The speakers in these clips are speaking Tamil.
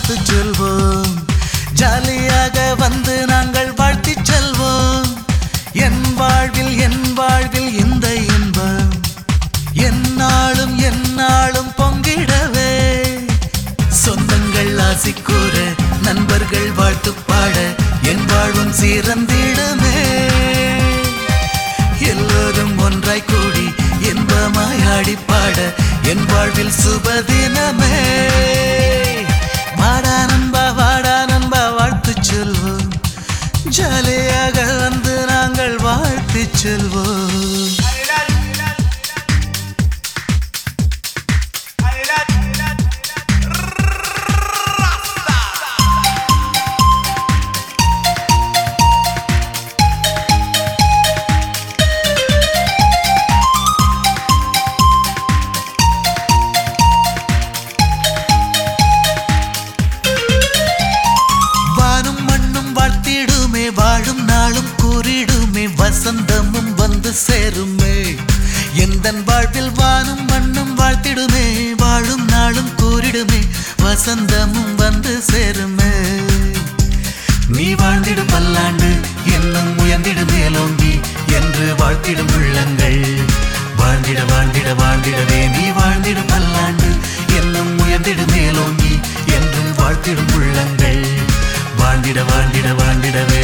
வாழ்த்து சொல்வோம் ஜாலியாக வந்து நாங்கள் வாழ்த்தி செல்வோம் என் வாழ்வில் என் வாழ்வில் இந்த இன்பம் என்னாலும் என்னாலும் பொங்கிடவே சொந்தங்கள் ஆசி கூற நண்பர்கள் வாழ்த்து பாட என் வாழ்வும் சீரந்திடமே எல்லோரும் ஒன்றாய் கூடி இன்பமாய் ஆடி பாட என் வாழ்வில் சுபதினமே வாடா நண்பா வாடா நண்பா வாழ்த்து சொல்வோம் ஜாலியாக வந்து நாங்கள் வாழ்த்து செல்வோம் வானும் மண்ணும் வாழ்த்திடுமே வாழும் நாளும் கூறிடுமே வசந்தமும் வந்து சேருமே எந்தன் வாழ்வில் வானும் மண்ணும் வாழ்த்திடுமே வாழும் நாளும் கூறிடுமே வசந்தமும் வந்து சேருமே நீ வாழ்ந்திடு பல்லாண்டு என்னும் உயர்ந்திடு மேலோங்கி என்று வாழ்த்திடும் உள்ளங்கள் வாழ்ந்திட வாழ்ந்திட வாழ்ந்திடவே நீ வாழ்ந்திடு பல்லாண்டு என்னும் உயர்ந்திடு மேலோங்கி என்று வாழ்த்திடும் உள்ளங்கள் வாழ்ந்திட வாழ்ந்திட வாழ்ந்திடவே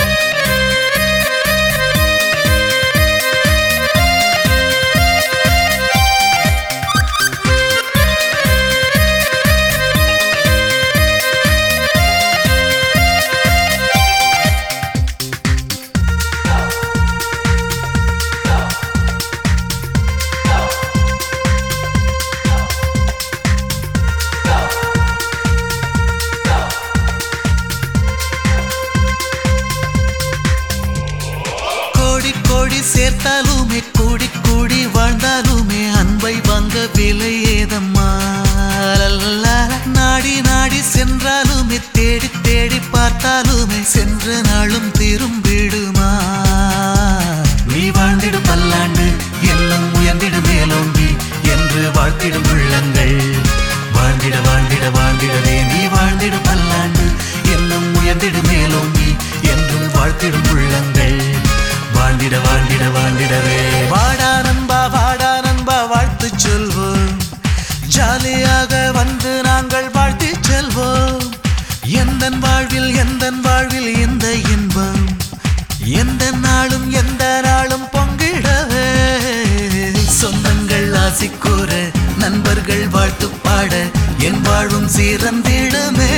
கோடி கோடி சேர்த்தாலுமே கூடி கூடி வாழ்ந்தாலுமே அன்பை வாங்க விலை ஏதம்மா லல்லா. நாடி நாடி சென்றாலுமே தேடி தேடி பார்த்தாலுமே சென்ற நாளும் திரும்பிடுமா நீ வாழ்ந்திடு பல்லாண்டு என்னும் உயர்ந்திடு மேலோங்கி என்று வாழ்த்திடும் உள்ளங்கள் வாழ்ந்திட வாழ்ந்திட வாழ்ந்திடவே நீ வாழ்ந்திடு பல்லாண்டு என்னும் உயர்ந்திடு மேலோங்கி என்று வாழ்த்திடும் உள்ளங்கள் வாழ்ந்திட வாழ்ந்திட வாழ்ந்திடவே வாடா நண்பா வாடா நண்பா வாழ்த்து சொல்வோம் ஜாலியாக வந்து நாங்கள் வாழ்த்தி செல்வோம் எந்த வாழ்வில் எந்த வாழ்வில் இந்த இன்பம் எந்த நாளும் எந்த நாளும் பொங்கிடவே சொந்தங்கள் ஆசி கூற நண்பர்கள் வாழ்த்து பாட என் வாழும் சீரந்திடமே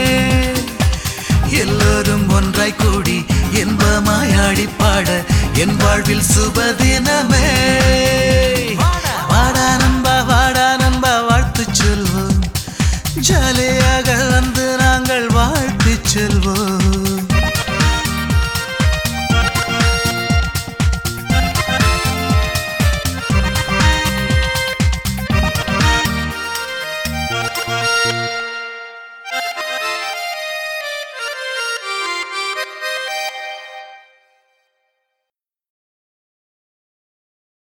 எல்லோரும் ஒன்றாய் கூடி இன்பமாய் ஆடி பாட என் வாழ்வில் சுபதினமே